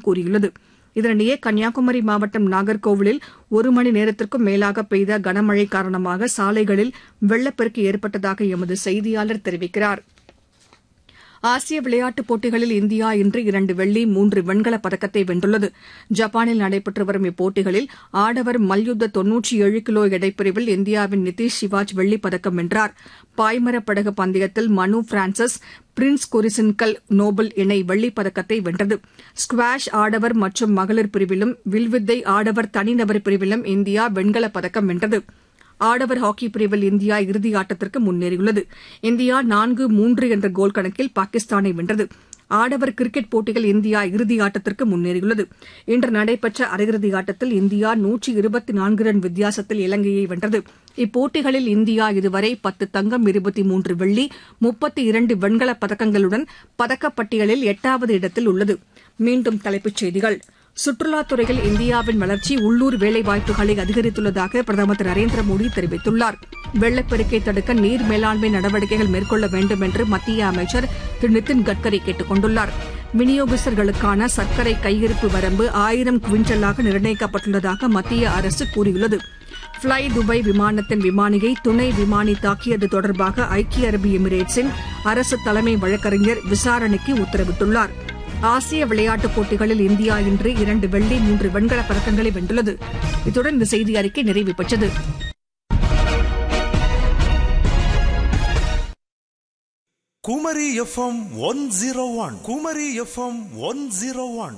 கூறியுள்ளது இதனிடையே கன்னியாகுமரி மாவட்டம் நாகர்கோவிலில் ஒரு மணி நேரத்திற்கும் மேலாக பெய்த கனமழை காரணமாக சாலைகளில் வெள்ளப்பெருக்கு ஏற்பட்டதாக எமது செய்தியாளர் தெரிவிக்கிறார் ஆசிய விளையாட்டுப் போட்டிகளில் இந்தியா இன்று இரண்டு வெள்ளி மூன்று வெண்கலப் பதக்கத்தை வென்றுள்ளது ஜப்பானில் நடைபெற்று வரும் இப்போட்டிகளில் ஆடவர் மல்யுத்த தொன்னூற்றி ஏழு கிலோ எடைப்பிரிவில் இந்தியாவின் நிதிஷ் சிவாஜ் வெள்ளிப் பதக்கம் வென்றார் பாய்மரப் படகு பந்தயத்தில் மனு பிரான்சிஸ் பிரின்ஸ் குரிசின்கல் நோபல் இணை வெள்ளிப் பதக்கத்தை வென்றது ஸ்குவாஷ் ஆடவர் மற்றும் மகளிர் பிரிவிலும் வில்வித்தை ஆடவர் தனிநபர் பிரிவிலும் இந்தியா வெண்கலப் பதக்கம் வென்றது ஆடவர் ஹாக்கி பிரிவில் இந்தியா இறுதி ஆட்டத்திற்கு முன்னேறியுள்ளது இந்தியா நான்கு மூன்று என்ற கோல் கணக்கில் பாகிஸ்தானை வென்றது ஆடவர் கிரிக்கெட் போட்டியில் இந்தியா இறுதி ஆட்டத்திற்கு முன்னேறியுள்ளது இன்று நடைபெற்ற அரையிறுதி ஆட்டத்தில் இந்தியா நூற்றி இருபத்தி நான்கு ரன் வித்தியாசத்தில் இலங்கையை வென்றது இப்போட்டிகளில் இந்தியா இதுவரை பத்து தங்கம் இருபத்தி மூன்று வெள்ளி முப்பத்தி இரண்டு வெண்கலப் பதக்கங்களுடன் பதக்கப்பட்டியலில் எட்டாவது இடத்தில் உள்ளது மீண்டும் தலைப்புச் செய்திகள் சுற்றுலாத் துறையில் இந்தியாவின் வளர்ச்சி உள்ளூர் வேலைவாய்ப்புகளை அதிகரித்துள்ளதாக பிரதமர் திரு நரேந்திர மோடி தெரிவித்துள்ளார் வெள்ளப்பெருக்கை தடுக்க நீர் மேலாண்மை நடவடிக்கைகள் மேற்கொள்ள வேண்டும் என்று மத்திய அமைச்சர் திரு நிதின் கட்கரி கேட்டுக் கொண்டுள்ளார் விநியோகஸ்தர்களுக்கான சர்க்கரை கையிருப்பு வரம்பு ஆயிரம் குவிண்டலாக நிர்ணயிக்கப்பட்டுள்ளதாக மத்திய அரசு கூறியுள்ளது ஃப்ளை துபாய் விமானத்தின் விமானியை துணை விமானி தாக்கியது தொடர்பாக ஐக்கிய அரபு எமிரேட்ஸின் அரசு தலைமை வழக்கறிஞர் விசாரணைக்கு உத்தரவிட்டுள்ளாா் ஆசிய விளையாட்டுப் போட்டிகளில் இந்தியா இன்று இரண்டு வெள்ளி மூன்று வெண்கலப் பதக்கங்களை வென்றுள்ளது இத்துடன் இந்த செய்தி அறிக்கை நிறைவு பெற்றது Kumari FM one zero one Kumari FM one zero one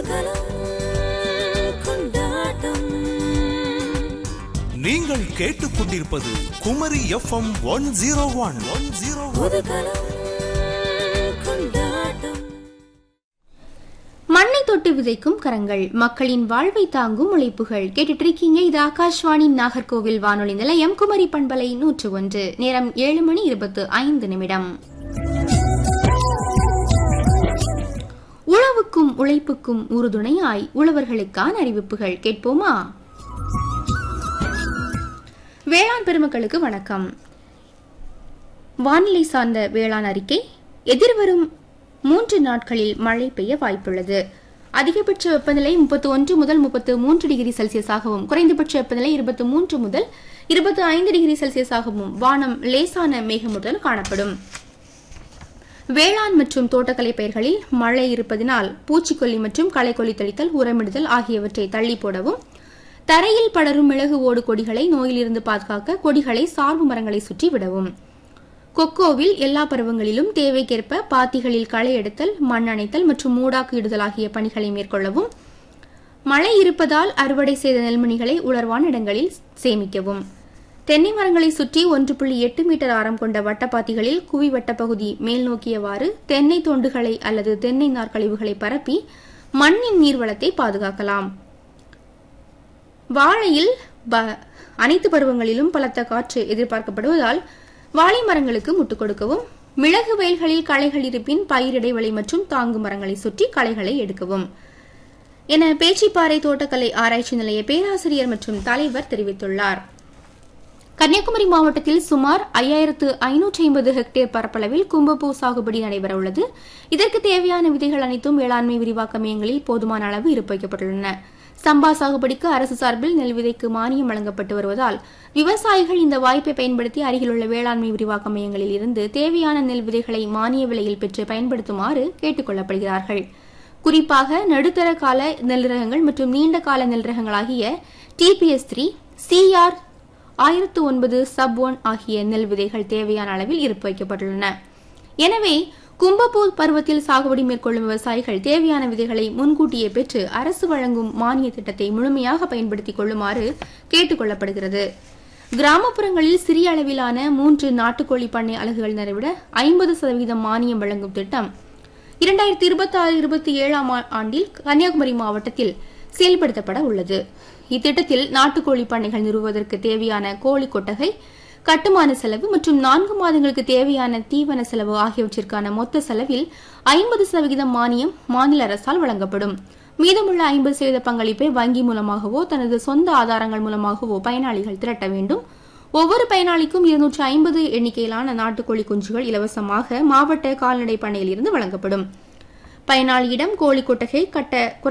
நீங்கள் கேட்டுக்கொண்டிருப்பது Kumari FM one zero one one zero மண்ணை தொட்டு விதைக்கும் கரங்கள் மக்களின் வாழ்வை தாங்கும் உழைப்புகள் கேட்டுட்டு இருக்கீங்க இது ஆகாஷ்வாணி நாகர்கோவில் வானொலி நிலையம் குமரி பண்பலை நூற்று ஒன்று நேரம் ஏழு மணி இருபத்து ஐந்து நிமிடம் உழவுக்கும் உழைப்புக்கும் உறுதுணையாய் உழவர்களுக்கான அறிவிப்புகள் கேட்போமா வேளாண் பெருமக்களுக்கு வணக்கம் வானிலை சார்ந்த வேளாண் அறிக்கை எதிர்வரும் மூன்று நாட்களில் மழை பெய்ய வாய்ப்புள்ளது அதிகபட்ச வெப்பநிலை முப்பத்தி ஒன்று முதல் முப்பத்து மூன்று டிகிரி செல்சியஸாகவும் குறைந்தபட்ச வெப்பநிலை இருபத்தி மூன்று முதல் இருபத்தி ஐந்து டிகிரி செல்சியஸாகவும் வானம் லேசான மேகமுடன் காணப்படும் வேளாண் மற்றும் தோட்டக்கலை பயிர்களில் மழை இருப்பதனால் பூச்சிக்கொல்லி மற்றும் களைக்கொல்லி தெளித்தல் உரமிடுதல் ஆகியவற்றை தள்ளி போடவும் தரையில் படரும் மிளகு ஓடு கொடிகளை நோயிலிருந்து பாதுகாக்க கொடிகளை சார்பு மரங்களை சுற்றி விடவும் கொக்கோவில் எல்லா பருவங்களிலும் தேவைக்கேற்ப பாத்திகளில் களை எடுத்தல் மண் அணைத்தல் மற்றும் மூடாக்கு இடுதல் ஆகிய பணிகளை மேற்கொள்ளவும் மழை இருப்பதால் அறுவடை செய்த நெல்மணிகளை உலர்வான இடங்களில் சேமிக்கவும் தென்னை மரங்களை சுற்றி ஒன்று புள்ளி எட்டு மீட்டர் ஆரம் கொண்ட வட்டப்பாத்திகளில் குவி வட்டப்பகுதி மேல் நோக்கியவாறு தென்னை தொண்டுகளை அல்லது தென்னை நார்க்கழிவுகளை பரப்பி மண்ணின் நீர்வளத்தை பாதுகாக்கலாம் வாழையில் அனைத்து பருவங்களிலும் பலத்த காற்று எதிர்பார்க்கப்படுவதால் வாழை மரங்களுக்கு முட்டுக் கொடுக்கவும் மிளகு வயல்களில் களைகள் இருப்பின் பயிர் இடைவெளி மற்றும் தாங்கு மரங்களை சுற்றி களைகளை எடுக்கவும் என பேச்சிப்பாறை தோட்டக்கலை ஆராய்ச்சி நிலைய பேராசிரியர் மற்றும் தலைவர் தெரிவித்துள்ளார் கன்னியாகுமரி மாவட்டத்தில் சுமார் ஐயாயிரத்து ஐநூற்றி ஐம்பது ஹெக்டேர் பரப்பளவில் கும்பப்பூ சாகுபடி நடைபெறவுள்ளது இதற்கு தேவையான விதைகள் அனைத்தும் வேளாண்மை விரிவாக்க மையங்களில் போதுமான அளவு இருப்பு வைக்கப்பட்டுள்ளன சம்பா சாகுபடிக்கு அரசு சார்பில் நெல் விதைக்கு மானியம் வழங்கப்பட்டு வருவதால் விவசாயிகள் இந்த வாய்ப்பை பயன்படுத்தி அருகிலுள்ள வேளாண்மை விரிவாக்க மையங்களில் இருந்து தேவையான நெல் விதைகளை மானிய விலையில் பெற்று பயன்படுத்துமாறு கேட்டுக் கொள்ளப்படுகிறார்கள் குறிப்பாக நடுத்தர கால நெல் ரகங்கள் மற்றும் நீண்ட கால நெல் ரகங்களாகிய டிபிஎஸ் த்ரீ சிஆர் ஆயிரத்து ஒன்பது சப் ஒன் ஆகிய நெல் விதைகள் தேவையான அளவில் இருப்பு வைக்கப்பட்டுள்ளன எனவே கும்பப்பூ பருவத்தில் சாகுபடி மேற்கொள்ளும் விவசாயிகள் தேவையான விதைகளை முன்கூட்டியே பெற்று அரசு வழங்கும் மானிய திட்டத்தை முழுமையாக பயன்படுத்திக் கொள்ளுமாறு கேட்டுக் கொள்ளப்படுகிறது கிராமப்புறங்களில் சிறிய அளவிலான மூன்று நாட்டுக்கோழி பண்ணை அலகுகள் நிறைவிட ஐம்பது சதவீதம் மானியம் வழங்கும் திட்டம் இரண்டாயிரத்தி இருபத்தி ஆறு இருபத்தி ஏழாம் ஆண்டில் கன்னியாகுமரி மாவட்டத்தில் செயல்படுத்தப்பட உள்ளது இத்திட்டத்தில் நாட்டுக்கோழி பண்ணைகள் நிறுவுவதற்கு தேவையான கோழி கொட்டகை கட்டுமான செலவு மற்றும் நான்கு மாதங்களுக்கு தேவையான தீவன செலவு ஆகியவற்றிற்கான மொத்த செலவில் ஐம்பது சதவிகிதம் மானியம் மாநில அரசால் வழங்கப்படும் மீதமுள்ள ஐம்பது சதவீத பங்களிப்பை வங்கி மூலமாகவோ தனது சொந்த ஆதாரங்கள் மூலமாகவோ பயனாளிகள் திரட்ட வேண்டும் ஒவ்வொரு பயனாளிக்கும் இருநூற்று ஐம்பது எண்ணிக்கையிலான நாட்டுக்கோழி குஞ்சுகள் இலவசமாக மாவட்ட கால்நடை பண்ணையில் இருந்து வழங்கப்படும் பயனாளியிடம் கோழி கொட்டகை கட்ட